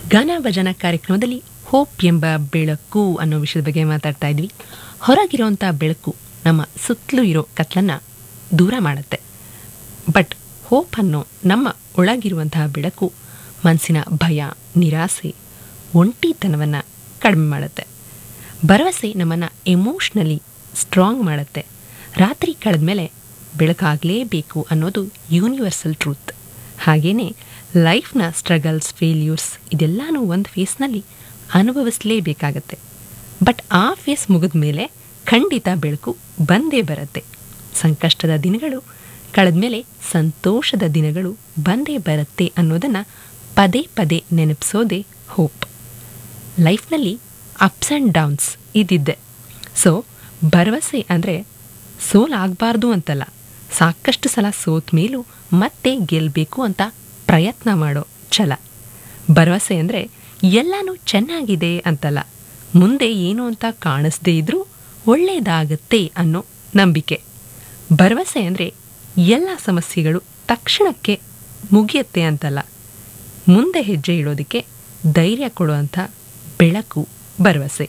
ಗಾನ ಭಜನ ಕಾರ್ಯಕ್ರಮದಲ್ಲಿ ಹೋಪ್ ಎಂಬ ಬೆಳಕು ಅನ್ನೋ ವಿಷಯದ ಬಗ್ಗೆ ಮಾತಾಡ್ತಾ ಇದ್ವಿ ಹೊರಗಿರುವಂಥ ಬೆಳಕು ನಮ್ಮ ಸುತ್ತಲೂ ಇರೋ ಕತ್ಲನ್ನ ದೂರ ಮಾಡುತ್ತೆ ಬಟ್ ಹೋಪ್ ಅನ್ನೋ ನಮ್ಮ ಒಳಗಿರುವಂತಹ ಬೆಳಕು ಮನಸ್ಸಿನ ಭಯ ನಿರಾಸೆ ಒಂಟಿತನವನ್ನು ಕಡಿಮೆ ಮಾಡುತ್ತೆ ಭರವಸೆ ನಮ್ಮನ್ನು ಎಮೋಷ್ನಲಿ ಸ್ಟ್ರಾಂಗ್ ಮಾಡುತ್ತೆ ರಾತ್ರಿ ಕಳೆದ್ಮೇಲೆ ಬೆಳಕಾಗಲೇಬೇಕು ಅನ್ನೋದು ಯೂನಿವರ್ಸಲ್ ಟ್ರೂತ್ ಹಾಗೆಯೇ ಲೈಫ್ನ ಸ್ಟ್ರಗಲ್ಸ್ ಫೇಲ್ಯೂರ್ಸ್ ಇದೆಲ್ಲನೂ ಒಂದು ಫೇಸ್ನಲ್ಲಿ ಅನುಭವಿಸಲೇಬೇಕಾಗತ್ತೆ ಬಟ್ ಆ ಫೇಸ್ ಮುಗಿದ ಮೇಲೆ ಖಂಡಿತ ಬೆಳಕು ಬಂದೇ ಬರುತ್ತೆ ಸಂಕಷ್ಟದ ದಿನಗಳು ಕಳೆದ್ಮೇಲೆ ಸಂತೋಷದ ದಿನಗಳು ಬಂದೇ ಬರುತ್ತೆ ಅನ್ನೋದನ್ನು ಪದೇ ಪದೇ ನೆನಪಿಸೋದೇ ಹೋಪ್ ಲೈಫ್ನಲ್ಲಿ ಅಪ್ಸ್ ಆ್ಯಂಡ್ ಡೌನ್ಸ್ ಇದ್ದಿದ್ದೆ ಸೊ ಭರವಸೆ ಅಂದರೆ ಸೋಲಾಗಬಾರ್ದು ಅಂತಲ್ಲ ಸಾಕಷ್ಟು ಸಲ ಸೋತ ಮೇಲೂ ಮತ್ತೆ ಗೆಲ್ಲಬೇಕು ಅಂತ ಪ್ರಯತ್ನ ಮಾಡೋ ಛಲ ಭರವಸೆ ಅಂದರೆ ಎಲ್ಲನೂ ಚೆನ್ನಾಗಿದೆ ಅಂತಲ್ಲ ಮುಂದೆ ಏನು ಅಂತ ಕಾಣಿಸ್ದೇ ಇದ್ರೂ ಒಳ್ಳೆಯದಾಗತ್ತೆ ಅನ್ನೋ ನಂಬಿಕೆ ಭರವಸೆ ಅಂದರೆ ಎಲ್ಲ ಸಮಸ್ಯೆಗಳು ತಕ್ಷಣಕ್ಕೆ ಮುಗಿಯುತ್ತೆ ಅಂತಲ್ಲ ಮುಂದೆ ಹೆಜ್ಜೆ ಇಡೋದಕ್ಕೆ ಧೈರ್ಯ ಕೊಡುವಂಥ ಬೆಳಕು ಭರವಸೆ